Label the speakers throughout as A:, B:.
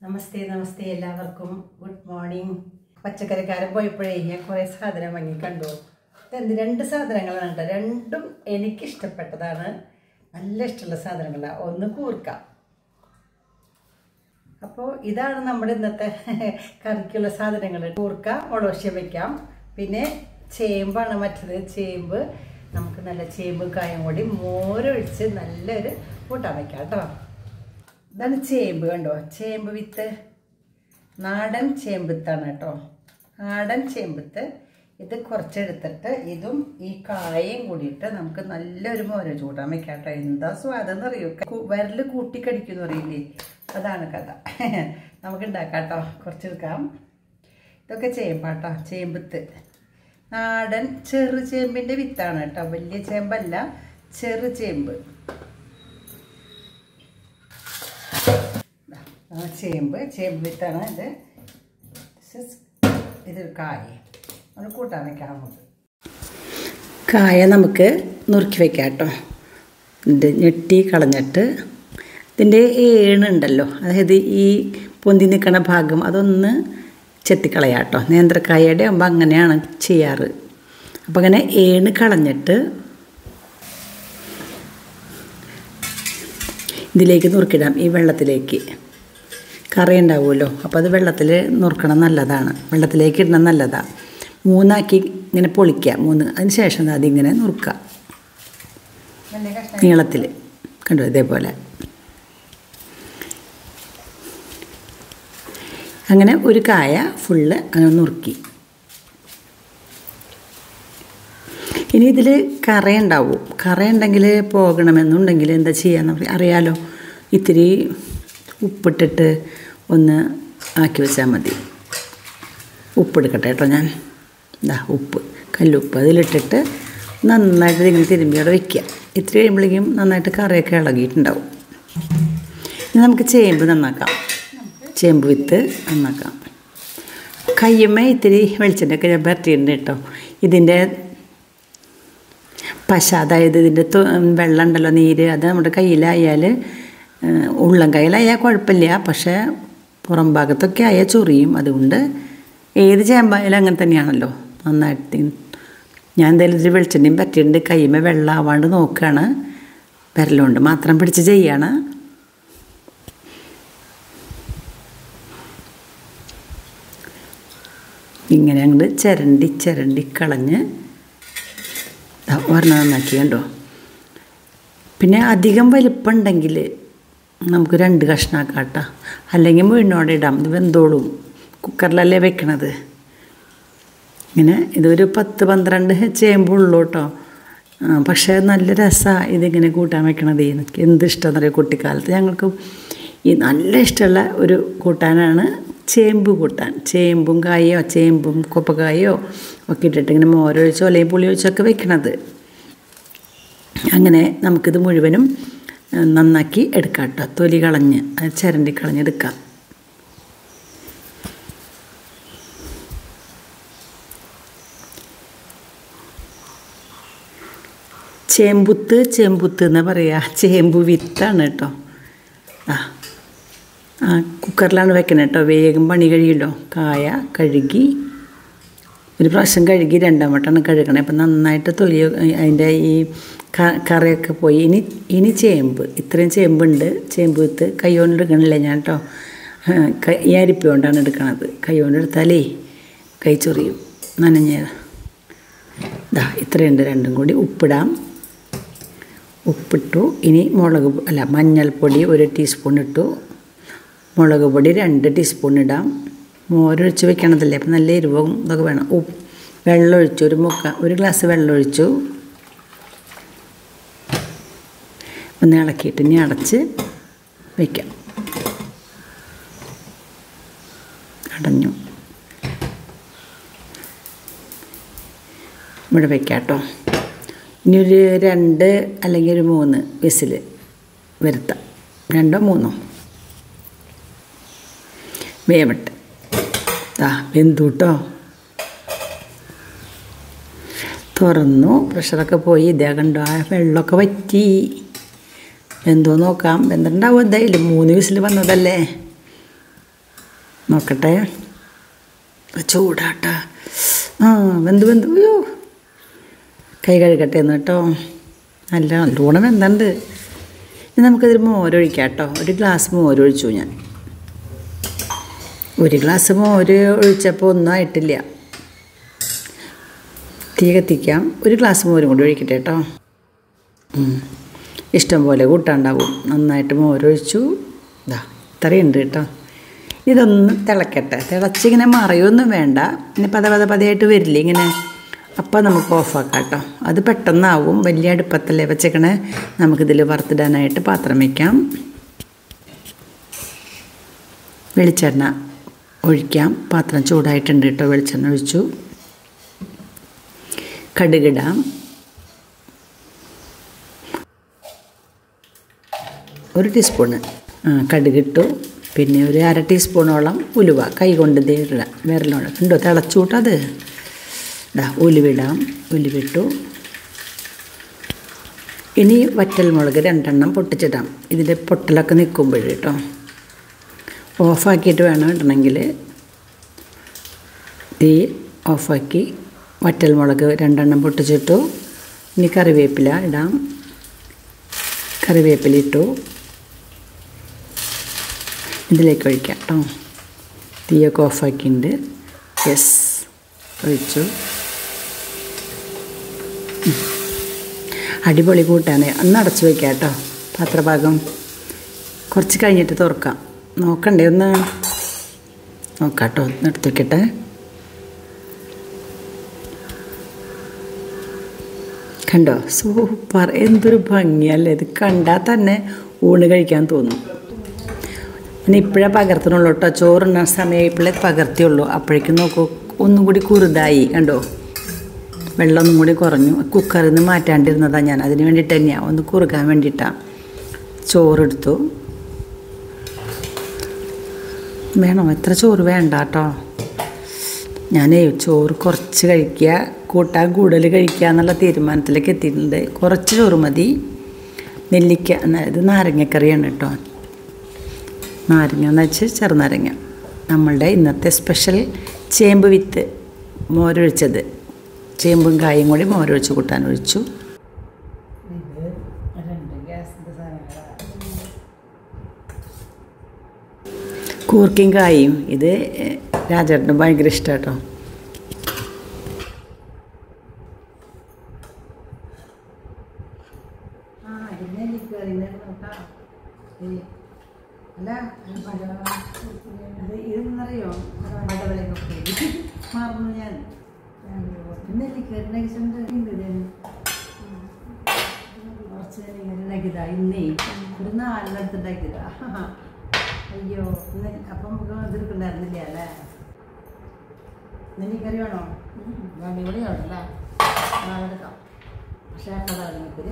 A: നമസ്തേ നമസ്തേ എല്ലാവർക്കും good morning പച്ചക്കറിക്കാരൻ പോയപ്പോഴേ ഞാൻ കുറേ സാധനം വാങ്ങി കണ്ടു ഇതെന്ത് രണ്ട് സാധനങ്ങളാണ് കേട്ടോ രണ്ടും എനിക്ക് ഇഷ്ടപ്പെട്ടതാണ് നല്ല ഇഷ്ടമുള്ള സാധനങ്ങളാണ് ഒന്ന് കൂർക്ക അപ്പോൾ ഇതാണ് നമ്മുടെ ഇന്നത്തെ കറിക്കുള്ള സാധനങ്ങൾ കൂർക്ക മുളവശ്യം വെക്കാം പിന്നെ ചേമ്പാണ് മറ്റത് ചേമ്പ് നമുക്ക് നല്ല ചേമ്പ് കായം കൂടി മോരൊഴിച്ച് നല്ലൊരു കൂട്ടാൻ വെക്കാം കേട്ടോ ഇതാണ് ചേമ്പ് കണ്ടോ ചേമ്പ് വിത്ത് നാടൻ ചേമ്പിത്താണ് കേട്ടോ നാടൻ ചേമ്പത്ത് ഇത് കുറച്ചെടുത്തിട്ട് ഇതും ഈ കായയും കൂടിയിട്ട് നമുക്ക് നല്ലൊരു മോര ചൂടാൻ വെക്കാം കേട്ടോ എന്താ സ്വാദം അറിയോ വിരൽ കൂട്ടിക്കടിക്കുന്നു അറിയില്ലേ അതാണ് കഥ നമുക്ക് ഉണ്ടാക്കാം കേട്ടോ കുറച്ചെടുക്കാം ഇതൊക്കെ ചേമ്പാട്ടോ ചേമ്പത്ത് നാടൻ ചെറു ചേമ്പിൻ്റെ വിത്താണ് കേട്ടോ വലിയ ചേമ്പല്ല ചെറു ചേമ്പ് ആ ചേമ്പ് ചേമ്പ് വിത്താണ് ഇത് ഇത് കായ നമ്മൾ കൂട്ടാൻ വെക്കാം നമുക്ക് കായ നമുക്ക് നുറുക്കി വെക്കാം കേട്ടോ ഇത് ഞെട്ടി കളഞ്ഞിട്ട് ഇതിൻ്റെ ഏണുണ്ടല്ലോ അതായത് ഈ പൊന്തി നിൽക്കുന്ന ഭാഗം അതൊന്ന് ചെത്തിക്കളയാം കേട്ടോ നേന്ത്രക്കായയുടെ ആകുമ്പോൾ അങ്ങനെയാണ് ചെയ്യാറ് അപ്പം അങ്ങനെ ഏണ് കളഞ്ഞിട്ട് ഇതിലേക്ക് നുറുക്കിടാം ഈ വെള്ളത്തിലേക്ക് കറി ഉണ്ടാവുമല്ലോ അപ്പോൾ അത് വെള്ളത്തിൽ നുറുക്കണം നല്ലതാണ് വെള്ളത്തിലേക്ക് ഇടണം നല്ലതാണ് മൂന്നാക്കി ഇങ്ങനെ പൊളിക്കുക മൂന്ന് അതിന് ശേഷം അതിങ്ങനെ നുറുക്കുക നീളത്തിൽ കണ്ടോ ഇതേപോലെ അങ്ങനെ ഒരു കായ ഫുള്ള് അങ്ങനെ നുറുക്കി ഇനി ഇതിൽ കറയുണ്ടാവും കറയുണ്ടെങ്കിൽ പോകണമെന്നുണ്ടെങ്കിൽ എന്താ ചെയ്യാന്ന് അറിയാലോ ഇത്തിരി ഉപ്പിട്ടിട്ട് ഒന്ന് ആക്കി വെച്ചാൽ മതി ഉപ്പെടുക്കട്ടെ കേട്ടോ ഞാൻ ഇതാ ഉപ്പ് കല്ലുപ്പ് അതിലിട്ടിട്ട് നന്നായിട്ട് ഇങ്ങനെ തിരുമ്പി അവിടെ വയ്ക്കുക ഇത്തിരി കഴിയുമ്പോഴേക്കും നന്നായിട്ട് കറിയൊക്കെ ഇളകിയിട്ടുണ്ടാവും ഇനി നമുക്ക് ചേമ്പ് നന്നാക്കാം ചേമ്പ് വിത്ത് നന്നാക്കാം കയ്യമ്മ ഇത്തിരി വെളിച്ചെണ്ണയൊക്കെ ഞാൻ പരട്ടിയിട്ടുണ്ട് കേട്ടോ ഇതിൻ്റെ പശ അതായത് ഇതിൻ്റെ വെള്ളം ഉണ്ടല്ലോ നീര് അത് നമ്മുടെ കയ്യിലായാൽ ഉള്ളം കയ്യിലായാൽ കുഴപ്പമില്ല പക്ഷേ പുറം ഭാഗത്തൊക്കെ ആയാൽ ചൊറിയും അതുകൊണ്ട് ഏത് ചേമ്പായാലും അങ്ങനെ തന്നെയാണല്ലോ നന്നായിട്ട് ഞാൻ എന്തായാലും ഇതിൽ വെളിച്ചെണ്ണയും പറ്റിയിട്ടുണ്ട് കയ്യുമ്മ വെള്ളം ആവാണ്ട് നോക്കുകയാണ് വിരലുകൊണ്ട് മാത്രം പിടിച്ച് ചെയ്യാണ് ഇങ്ങനെ അങ്ങോട്ട് ചിരണ്ടി ചിരണ്ടി കളഞ്ഞ് ഒരെണ്ണം നന്നാക്കി കണ്ടോ പിന്നെ അധികം വലിപ്പമുണ്ടെങ്കിൽ നമുക്ക് രണ്ട് കഷ്ണമാക്കാം കേട്ടോ അല്ലെങ്കിൽ വീടിനോടെ ഇടാം ഇത് വെന്തോളും കുക്കറിലല്ലേ വെക്കണത് ഇങ്ങനെ ഇതൊരു പത്ത് പന്ത്രണ്ട് ചേമ്പുള്ളൂ കേട്ടോ പക്ഷേ നല്ല രസമാണ് ഇതിങ്ങനെ കൂട്ടാൻ വെക്കണത് എനിക്ക് എന്ത് ഇഷ്ടമെന്ന് അറിയാം കുട്ടിക്കാലത്ത് ഞങ്ങൾക്ക് ഈ നല്ല ഇഷ്ടമുള്ള ഒരു കൂട്ടാനാണ് ചേമ്പ് കൂട്ടാൻ ചേമ്പും കായോ ചേമ്പും കൊപ്പക്കായോ ഒക്കെ ഇട്ടിട്ട് ഇങ്ങനെ മോരൊഴിച്ചോ അല്ലെങ്കിൽ പുളി ഒഴിച്ചൊക്കെ വെക്കണത് അങ്ങനെ നമുക്കിത് മുഴുവനും നന്നാക്കി എടുക്കാം കേട്ടോ തൊലി കളഞ്ഞ് ചിരണ്ടി കളഞ്ഞെടുക്കാം ചേമ്പുത്ത് ചേമ്പുത്ത് എന്ന് പറയുക ചേമ്പ് വിത്താണ് കേട്ടോ ആ ആ കുക്കറിലാണ് വെക്കുന്നത് കേട്ടോ വേഗം പണി കഴിയുമല്ലോ കായ കഴുകി ഒരു പ്രാവശ്യം കഴുകി രണ്ടാം വട്ടമാണ് കഴുകണേ അപ്പം നന്നായിട്ട് തൊലി അതിൻ്റെ ഈ കറിയൊക്കെ പോയി ഇനി ഇനി ചേമ്പ് ഇത്രയും ചേമ്പുണ്ട് ചേമ്പ് വിത്ത് കൈകൊണ്ട് എടുക്കണില്ല ഞാൻ കേട്ടോ ഈ അരിപ്പ കൊണ്ടാണ് എടുക്കണത് കൈകൊണ്ട് എടുത്താലേ കൈ ചൊറിയും നനഞ്ഞ ഇതാ ഇത്രയുണ്ട് രണ്ടും കൂടി ഉപ്പിടാം ഉപ്പിട്ടു ഇനി മുളക് അല്ല മഞ്ഞൾപ്പൊടി ഒരു ടീസ്പൂൺ ഇട്ടു മുളക് പൊടി രണ്ട് ടീസ്പൂൺ ഇടാം മോരൊഴിച്ച് വെക്കണതല്ലേ അപ്പം നല്ല എരിവും ഇതൊക്കെ വേണം ഉപ്പ് വെള്ളമൊഴിച്ചു ഒരു മുക്ക ഒരു ഗ്ലാസ് വെള്ളമൊഴിച്ചു ഒന്ന് ഇളക്കിയിട്ട് ഇനി അടച്ച് വയ്ക്കാം അടഞ്ഞു ഇവിടെ വയ്ക്കാം കേട്ടോ ഇനി ഒരു രണ്ട് അല്ലെങ്കിൽ ഒരു മൂന്ന് വിസിൽ വരുത്താം രണ്ടോ മൂന്നോ വേവട്ടെ ആ വെന്തു കേട്ടോ തുറന്നു പ്രഷറൊക്കെ പോയി ഇതേ കണ്ടോ ആ വെള്ളമൊക്കെ വറ്റി എന്തോ നോക്കാം എന്തുണ്ടാവും എന്തായാലും മൂന്ന് വിസിൽ വന്നതല്ലേ നോക്കട്ടെ ചൂടാട്ട ആ വെന്ത് വെന്ത് അയ്യോ കൈ കഴുകട്ടെ എന്ന് കേട്ടോ നല്ല നല്ലോണം വെന്തുണ്ട് ഇനി നമുക്കിതിൽ മോരൊഴിക്കാം കേട്ടോ ഒരു ഗ്ലാസ് മോരൊഴിച്ചു ഞാൻ ഒരു ഗ്ലാസ് മോര് ഒഴിച്ചപ്പോൾ ഒന്നും ആയിട്ടില്ല തീ കത്തിക്കാം ഒരു ഗ്ലാസ് മോരും കൂടി ഒഴിക്കട്ടെ കേട്ടോ ഉം. ഇഷ്ടം പോലെ കൂട്ടാണ്ടാവും നന്നായിട്ട് മോരൊഴിച്ചു ഇതാ ഇത്രയുണ്ട് കേട്ടോ ഇതൊന്ന് തിളക്കട്ടെ തിളച്ചിങ്ങനെ മറയൊന്നും വേണ്ട ഇനി പത പത പതയായിട്ട് വരില്ലേ ഇങ്ങനെ അപ്പോൾ നമുക്ക് ഓഫാക്കാം കേട്ടോ അത് പെട്ടെന്നാവും വലിയ അടുപ്പത്തല്ലേ വെച്ചേക്കണേ നമുക്കിതിൽ വറുത്തിടാനായിട്ട് പാത്രം വയ്ക്കാം വെളിച്ചെണ്ണ ഒഴിക്കാം പാത്രം ചൂടായിട്ടുണ്ട് കേട്ടോ വെളിച്ചെണ്ണ ഒഴിച്ചു കടുകിടാം ഒരു ടീസ്പൂണ് ആ കടുകിട്ടു പിന്നെ ഒരു അര ടീസ്പൂണോളം ഉലുവ കൈ കൊണ്ട് ദേ ഇടാം വിരലോണം ഉണ്ടോ തിളച്ചൂട്ടത് ഇതാ ഉലുവിടാം ഉലുവിട്ടു ഇനി വറ്റൽമുളക് രണ്ടെണ്ണം പൊട്ടിച്ചിടാം ഇതിൻ്റെ പൊട്ടലൊക്കെ നിൽക്കുമ്പോൾ കേട്ടോ ഓഫാക്കിയിട്ട് വേണം ഇടണമെങ്കിൽ തീ ഓഫാക്കി വറ്റൽമുളക് രണ്ടെണ്ണം പൊട്ടിച്ചിട്ടു ഇനി കറിവേപ്പില ഇടാം കറിവേപ്പില ഇട്ടു ഇതിലേക്ക് ഒഴിക്കാം കേട്ടോ തീയൊക്കെ ഓഫാക്കിയിട്ടുണ്ട് യെസ് ഒഴിച്ചു ഉം. അടിപൊളി കൂട്ടാണ് ഒന്ന് അടച്ചു വയ്ക്കാം കേട്ടോ പാത്രഭാഗം കുറച്ച് കഴിഞ്ഞിട്ട് തുറക്കാം നോക്കണ്ടേ ഒന്ന് നോക്കാം കേട്ടോ ഒന്ന് എടുത്ത് വയ്ക്കട്ടെ കണ്ടോ സൂപ്പർ എന്തൊരു ഭംഗിയല്ലേ ഇത് കണ്ടാൽ തന്നെ ഊണ് കഴിക്കാൻ തോന്നും പിന്നെ ഇപ്പോഴേ പകർത്തണുള്ളൂ കേട്ടോ ചോറുണ്ണ സമയം ഇപ്പോഴേ പകർത്തിയുള്ളൂ അപ്പോഴേക്കും നോക്കൂ ഒന്നും കൂടി കുറുതായി കണ്ടോ വെള്ളം ഒന്നും കൂടി കുറഞ്ഞു കുക്കറിൽ നിന്ന് മാറ്റാണ്ടിരുന്നതാണ് ഞാൻ അതിന് വേണ്ടിയിട്ട് തന്നെയാണ് ഒന്ന് കുറുകാൻ വേണ്ടിയിട്ടാണ് ചോറെടുത്തു വേണോ എത്ര ചോറ് വേണ്ട കേട്ടോ ഞാനേ ചോറ് കുറച്ച് കഴിക്കുക കൂട്ടാൻ കൂടുതൽ കഴിക്കുക എന്നുള്ള തീരുമാനത്തിലേക്ക് എത്തിയിട്ടുണ്ട് കുറച്ച് ചോറ് മതി നെല്ലിക്ക ന- ഇത് നാരങ്ങക്കറിയാണ് കേട്ടോ നാരങ്ങ എന്ന് വെച്ചാൽ ചെറുനാരങ്ങ നമ്മളുടെ ഇന്നത്തെ സ്പെഷ്യൽ ചേമ്പ് വിത്ത് മോരൊഴിച്ചത് ചേമ്പും കായും കൂടി മോരൊഴിച്ച് കൂട്ടാൻ ഒഴിച്ചു കൂർക്കയും കായും ഇത് രാജേട്ടന് ഭയങ്കര ഇഷ്ടം കേട്ടോ അല്ല ഇതെന്നറിയോ മറന്നു ഞാൻ കുറച്ച് നേരം ഉണ്ടാക്കിയതാ ഇന്നേ ഒരു നാലിനടുത്ത് ഉണ്ടാക്കിയതാ അയ്യോ ഇന്ന് അപ്പം നമുക്ക് എതിർക്കുണ്ടായിരുന്നില്ല അല്ലേ നെല്ലിക്കറി വേണോ അടിപൊളി വേണല്ലേ എടുക്കാം പക്ഷേ കടകളിൽ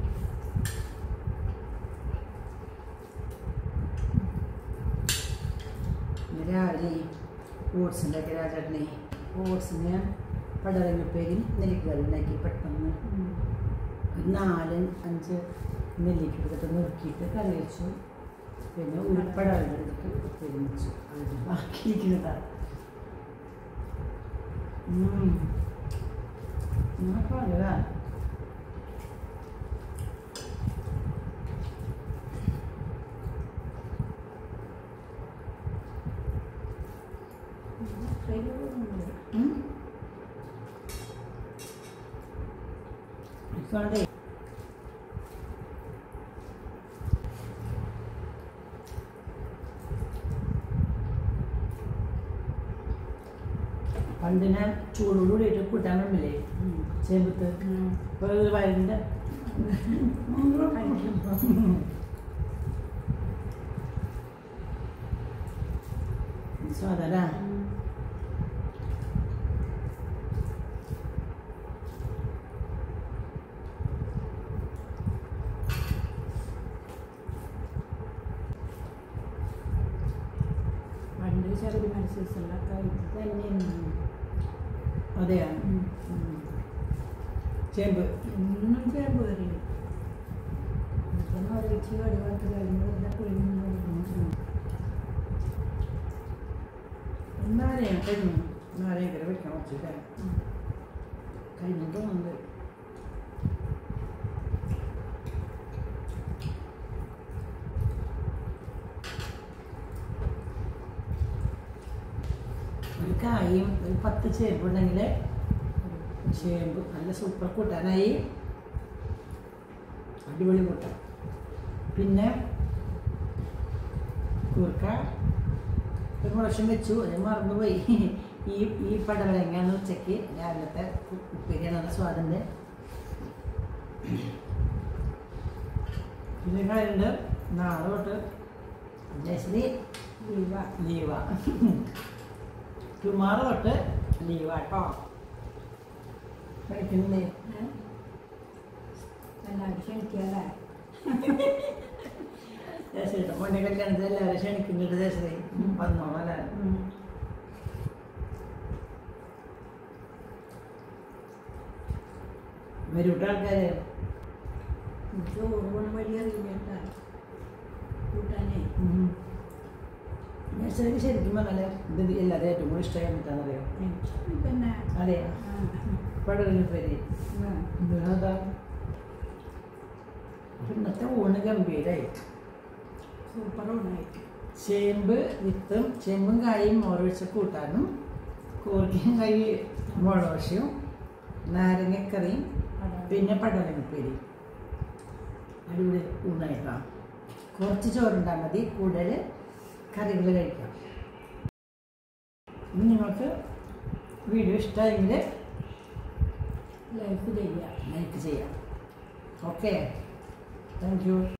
A: രാവിലെ ഓട്സ് ഉണ്ടാക്കി രാജേട്ടനെ ഓട്സിന് പടവലങ്ങപ്പേരും നെല്ലിക്കറി ഉണ്ടാക്കി പെട്ടെന്ന് ഒരു നാല് അഞ്ച് നെല്ലിക്ക എടുത്തിട്ട് നുറുക്കിയിട്ട് കറി വെച്ചു പിന്നെ ഉരുപ്പടവെല്ലാം എടുത്ത് ഉപ്പേരി വെച്ചു അതിന് ബാക്കിയിരിക്കുന്നതാണ് പറയാ ഇപ്പോഴേ പണ്ട് ഞാൻ ചൂടോടുകൂടി ഇട്ട് കൂട്ടാൻ വേണ്ടില്ലേ ചേമ്പത്ത് ഇപ്പോൾ ഒരു വയറിൻ്റെ സ്വാദരാ
B: പണ്ട് ശബരിമല സീസണിലൊക്കെ ഇത് തന്നെയാണ്
A: അതെയാ ചേമ്പ്
B: എന്നും ചേമ്പ് കറി ഇപ്പം ഒരച്ച് കടുവത്ത് കഴിഞ്ഞ് വെറുതെ കുഴിഞ്ഞ് കൊടുക്കുന്നു
A: നാരങ്ങ കഴിഞ്ഞു നാരങ്ങ വെക്കാൻ വെച്ചില്ല കഴിഞ്ഞു തോന്നുന്നുണ്ട് ഒരു കായും ഒരു പത്ത് ചേമ്പുണ്ടെങ്കിൽ ചേമ്പ് നല്ല സൂപ്പർ കൂട്ടാനായി അടിപൊളി കൂട്ടാൻ പിന്നെ കൂർക്ക ഒരു പ്രാവശ്യം വെച്ചു അത് മറന്നുപോയി ഈ ഈ പടവലങ്ങാണ് ഉച്ചയ്ക്ക് രാവിലത്തെ ഉ- ഉപ്പേരിയാണ് നല്ല സ്വാദുണ്ട് പിന്നെ കാര്യമുണ്ട് നാളെ തൊട്ട് ജയശ്രീ
B: ലീവ
A: ലീവാ ടുമാറോ തൊട്ട് ലീവാ കേട്ടോ പഠിക്കുന്നില്ലേ
B: എല്ലാവരും ക്ഷണിക്കാല്ലേ
A: ജയശ്രീയുടെ മോൻ്റെ കല്യാണത്തിൽ എല്ലാവരും ക്ഷണിക്കുന്നുണ്ട് ജയശ്രീ വന്നോളാം അല്ലേ വരൂട്ട ആൾക്കാര്
B: ചോറ് പോണ വഴി അറിയില്ല കൂട്ടാനേ
A: ജയശ്രീക്ക് ശരിക്കും പറഞ്ഞാൽ ഇത് എല്ലാവരും ഏറ്റവും കൂടുതൽ ഇഷ്ടമായി എന്നിട്ടാണെന്നറിയോ
B: എനിക്ക് പിന്നെ
A: അതെ
B: ആ,
A: പടവലിന് പേര്
B: ആ,
A: അതാ ഇന്നത്തെ ഊണ് ഗംഭീരായി
B: സൂപ്പർ ഊണായിട്ട്
A: ചേമ്പ് വിത്തും ചേമ്പും കായും മോരൊഴിച്ച കൂട്ടാനും കൂർക്കയും കൈ മുളകശയും നാരങ്ങക്കറിയും പിന്നെ പടവലങ്ങപ്പേരി അടിപൊളി ഊണായിട്ടാണ് കുറച്ച് ചോറുണ്ടാൽ മതി കൂടുതൽ കറികൾ കഴിക്കാം ഇനി നിങ്ങൾക്ക് വീഡിയോ ഇഷ്ടമായെങ്കിൽ
B: ലൈഫ് ചെയ്യാം
A: ലൈക്ക് ചെയ്യാം ഓക്കെ താങ്ക് യു